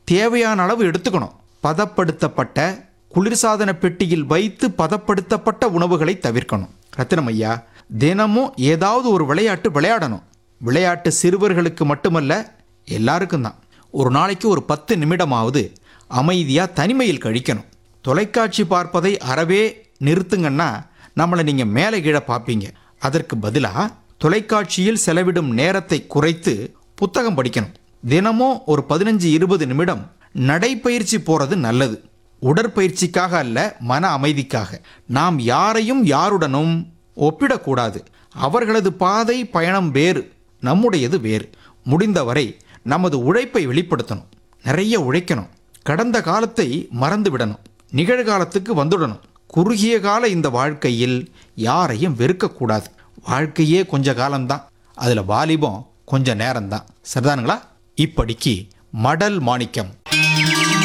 தேவையான அளவு எடுத்துக்கணும் பதப்படுத்தப்பட்ட குளிர்சாதன பெட்டியில் வைத்து பதப்படுத்தப்பட்ட உணவுகளை தவிர்க்கணும் ரத்தினம் ஐயா தினமும் ஏதாவது ஒரு விளையாட்டு விளையாடணும் விளையாட்டு சிறுவர்களுக்கு மட்டுமல்ல எல்லாருக்கும் தான் ஒரு நாளைக்கு ஒரு பத்து நிமிடமாவது அமைதியாக தனிமையில் கழிக்கணும் தொலைக்காட்சி பார்ப்பதை அறவே நிறுத்துங்கன்னா நம்மளை நீங்கள் மேலே கீழே பார்ப்பீங்க அதற்கு பதிலாக தொலைக்காட்சியில் செலவிடும் நேரத்தை குறைத்து புத்தகம் படிக்கணும் தினமும் ஒரு பதினஞ்சு இருபது நிமிடம் நடைப்பயிற்சி போகிறது நல்லது உடற்பயிற்சிக்காக அல்ல மன அமைதிக்காக நாம் யாரையும் யாருடனும் ஒப்பிடக்கூடாது அவர்களது பாதை பயணம் வேறு நம்முடையது வேறு முடிந்தவரை நமது உழைப்பை வெளிப்படுத்தணும் நிறைய உழைக்கணும் கடந்த காலத்தை மறந்து விடணும் நிகழ்காலத்துக்கு வந்துடணும் குறுகிய கால இந்த வாழ்க்கையில் யாரையும் வெறுக்கக்கூடாது வாழ்க்கையே கொஞ்ச காலம்தான் அதில் வாலிபம் கொஞ்ச நேரம்தான் சரிதானுங்களா இப்படிக்கு மடல் மாணிக்கம்